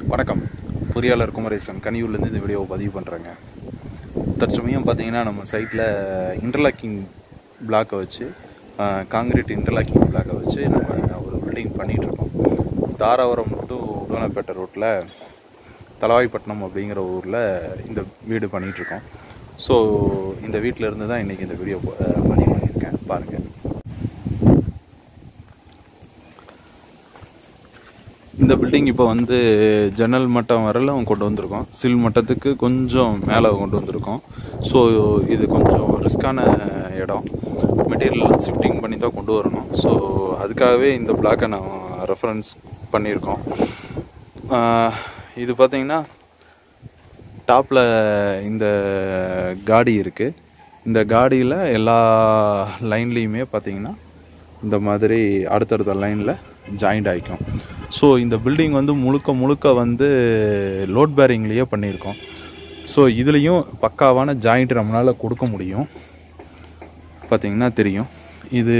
வணக்கம் பொறியாளர் குமரேசன் கனியூர்லேருந்து இந்த வீடியோவை பதிவு பண்ணுறேங்க தற்சமயம் பார்த்தீங்கன்னா நம்ம சைட்டில் இன்டர்லாக்கிங் பிளாக்கை வச்சு காங்கிரீட் இன்டர்லாக்கிங் பிளாக்கை வச்சு நம்ம ஒரு பில்டிங் பண்ணிகிட்ருக்கோம் தாராபுரம் டு உடனப்பேட்டை ரோட்டில் தலவாய்ப்பட்டினம் அப்படிங்கிற ஊரில் இந்த வீடு பண்ணிகிட்ருக்கோம் ஸோ இந்த வீட்டில் இருந்து தான் இன்றைக்கி இந்த வீடியோ அஹ், பதிவு பண்ணியிருக்கேன் பாருங்கள் இந்த பில்டிங் இப்போ வந்து ஜன்னல் மட்டம் வரலும் கொண்டு வந்திருக்கோம் சில் மட்டத்துக்கு கொஞ்சம் மேலே கொண்டு வந்திருக்கோம் ஸோ இது கொஞ்சம் ரிஸ்க்கான இடம் மெட்டீரியல் ஷிஃப்டிங் பண்ணி தான் கொண்டு வரணும் ஸோ அதுக்காகவே இந்த பிளாக்கை நான் ரெஃபரன்ஸ் பண்ணியிருக்கோம் ஆஹ் இது பார்த்தீங்கன்னா டாப்பில் இந்த காடி இருக்குது இந்த காடியில் எல்லா லைன்லேயுமே பார்த்தீங்கன்னா இந்த மாதிரி அடுத்தடுத்த லைனில் ஜாயிண்ட் ஆகிக்கும் ஸோ இந்த பில்டிங் வந்து முழுக்க முழுக்க வந்து லோட் பேரிங்லேயே பண்ணியிருக்கோம் ஸோ இதுலேயும் பக்காவான ஜாயிண்ட் நம்மளால் கொடுக்க முடியும் பார்த்தீங்கன்னா தெரியும் இது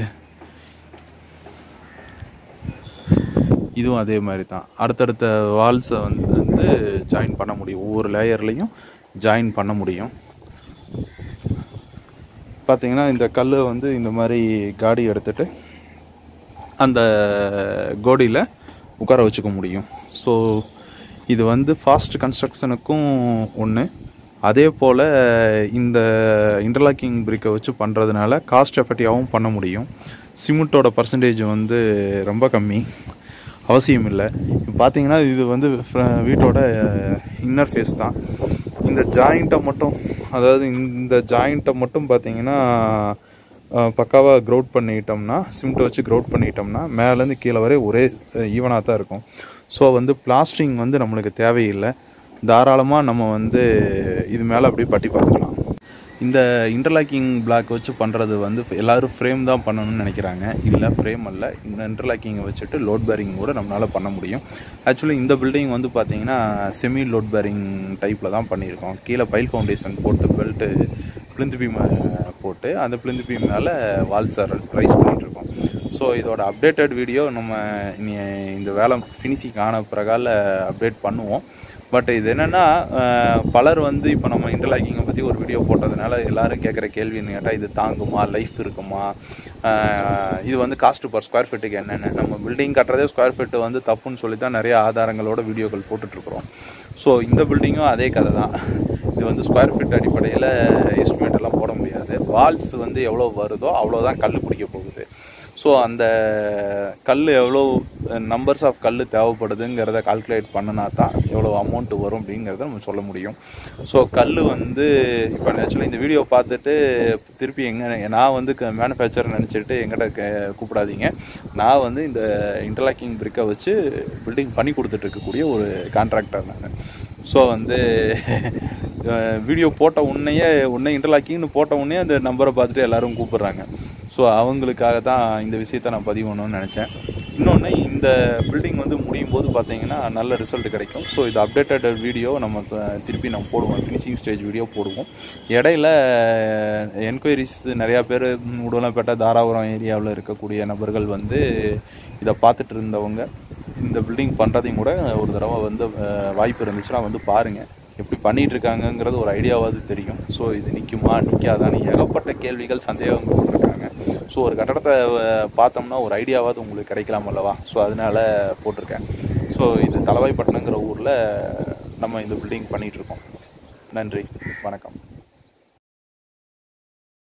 இதுவும் அதே மாதிரி தான் அடுத்தடுத்த வால்ஸை வந்து வந்து ஜாயின் பண்ண முடியும் ஒவ்வொரு லேயர்லேயும் ஜாயின் பண்ண முடியும் பார்த்தீங்கன்னா இந்த கல் வந்து இந்த மாதிரி காடி எடுத்துட்டு அந்த கோடியில் உட்கார வச்சுக்க முடியும் ஸோ இது வந்து ஃபாஸ்ட் கன்ஸ்ட்ரக்ஷனுக்கும் ஒன்று அதே போல் இந்த இன்டர்லாக்கிங் பிரிக்கை வச்சு பண்ணுறதுனால காஸ்ட் எஃபெக்டிவாகவும் பண்ண முடியும் சிமெண்ட்டோட பர்சன்டேஜ் வந்து ரொம்ப கம்மி அவசியம் இல்லை இப்போ பார்த்தீங்கன்னா இது வந்து ஃப்ர- வீட்டோட இன்னர் ஃபேஸ் தான் இந்த ஜாயிண்ட்டை மட்டும் அதாவது இந்த ஜாயிண்ட்டை மட்டும் பார்த்தீங்கன்னா பக்காவாக க்ரௌட் பண்ணிட்டோம்னா சிமெண்ட்டை வச்சு க்ரௌட் பண்ணிட்டோம்னா மேலேருந்து கீழே வரை ஒரே ஈவனாக தான் இருக்கும் ஸோ வந்து பிளாஸ்டிங் வந்து நம்மளுக்கு தேவையில்லை தாராளமாக நம்ம வந்து இது மேலே அப்படியே பட்டி பார்த்துக்கலாம் இந்த இன்டர்லாக்கிங் பிளாக் வச்சு பண்ணுறது வந்து எல்லோரும் ஃப்ரேம் தான் பண்ணணும்னு நினைக்கிறாங்க இல்லை ஃப்ரேம் அல்ல இந்த இன்டர்லாக்கிங்கை வச்சுட்டு லோட் பேரிங் கூட நம்மளால் பண்ண முடியும் ஆக்சுவலி இந்த பில்டிங் வந்து பார்த்தீங்கன்னா செமி லோட் பேரிங் டைப்பில் தான் பண்ணியிருக்கோம் கீழே பைல் ஃபவுண்டேஷன் போட்டு பெல்ட்டு பிளிந்து பீம் போட்டு அந்த பிளிந்து பீம் மேலே வால்ஸர் ரைஸ் பண்ணிகிட்ருக்கோம் ஸோ இதோட அப்டேட்டட் வீடியோ நம்ம இனி இந்த வேலை ஃபினிஷிங் ஆன பிறகால அப்டேட் பண்ணுவோம் பட் இது என்னென்னா பலர் வந்து இப்போ நம்ம இன்டர்லாக்கிங்கை பற்றி ஒரு வீடியோ போட்டதுனால எல்லாரும் கேட்குற கேள்வின்னு கேட்டால் இது தாங்குமா லைஃப் இருக்குமா அஹ், இது வந்து காஸ்ட் பர் ஸ்கொயர் ஃபீட்டுக்கு என்னென்ன நம்ம பில்டிங் கட்டுறதே ஸ்கொயர் ஃபீட்டு வந்து தப்புன்னு சொல்லி தான் நிறைய ஆதாரங்களோட வீடியோக்கள் போட்டுட்ருக்குறோம் ஸோ இந்த பில்டிங்கும் அதே கதை தான் இது வந்து ஸ்கொயர் ஃபீட் அடிப்படையில் எஸ்டிமேட் எல்லாம் போட முடியாது வால்ஸ் வந்து எவ்வளோ வருதோ அவ்வளோதான் கல் பிடிக்க போகுது ஸோ அந்த கல் எவ்வளோ நம்பர்ஸ் ஆஃப் கல் தேவைப்படுதுங்கிறத கால்குலேட் பண்ணினா தான் எவ்வளோ அமௌண்ட் வரும் அப்படிங்கிறத நம்ம சொல்ல முடியும் ஸோ கல் வந்து இப்போ ஆக்சுவலாக இந்த வீடியோ பார்த்துட்டு திருப்பி எங்கே நான் வந்து மேனுஃபேக்சர் நினச்சிட்டு எங்கிட்ட கே- கூப்பிடாதீங்க நான் வந்து இந்த இன்டர்லாக்கிங் பிரிக்கை வச்சு பில்டிங் பண்ணி கொடுத்துட்டு இருக்கக்கூடிய ஒரு கான்ட்ராக்டர் நான் ஸோ வந்து வீடியோ போட்ட உடனேயே உடனே இன்டர்லாக்கிங்னு போட்ட உடனே அந்த நம்பரை பார்த்துட்டு எல்லாரும் கூப்பிடுறாங்க ஸோ அவங்களுக்காக தான் இந்த விஷயத்தை நான் பதிவு பண்ணணும்னு நினச்சேன் இன்னொன்று இந்த பில்டிங் வந்து முடியும் போது பார்த்தீங்கன்னா நல்ல ரிசல்ட் கிடைக்கும் ஸோ இது அப்டேட்டட் வீடியோ நம்ம த- திருப்பி நம்ம போடுவோம் ஃபினிஷிங் ஸ்டேஜ் வீடியோ போடுவோம் இடையில என்கொயரிஸ் நிறையா பேர் உடனப்பேட்டை தாராபுரம் ஏரியாவில் இருக்கக்கூடிய நபர்கள் வந்து இதை பார்த்துட்டு இருந்தவங்க இந்த பில்டிங் பண்ணுறதையும் கூட ஒரு தடவை வந்து அஹ், வாய்ப்பு இருந்துச்சுன்னா வந்து பாருங்கள் எப்படி பண்ணிட்டு இருக்காங்கங்கிறது ஒரு ஐடியாவாவது தெரியும் ஸோ இது நிற்குமா நிற்காதான்னு ஏகப்பட்ட கேள்விகள் சந்தேகங்கள் போட்டிருக்காங்க ஸோ ஒரு கட்டடத்தை அஹ், பார்த்தோம்னா ஒரு ஐடியாவாவது உங்களுக்கு கிடைக்கலாம் அல்லவா ஸோ அதனால போட்டிருக்கேன் ஸோ இது தலவாய்ப்பட்டினங்கிற ஊரில் நம்ம இந்த பில்டிங் பண்ணிகிட்ருக்கோம் நன்றி வணக்கம்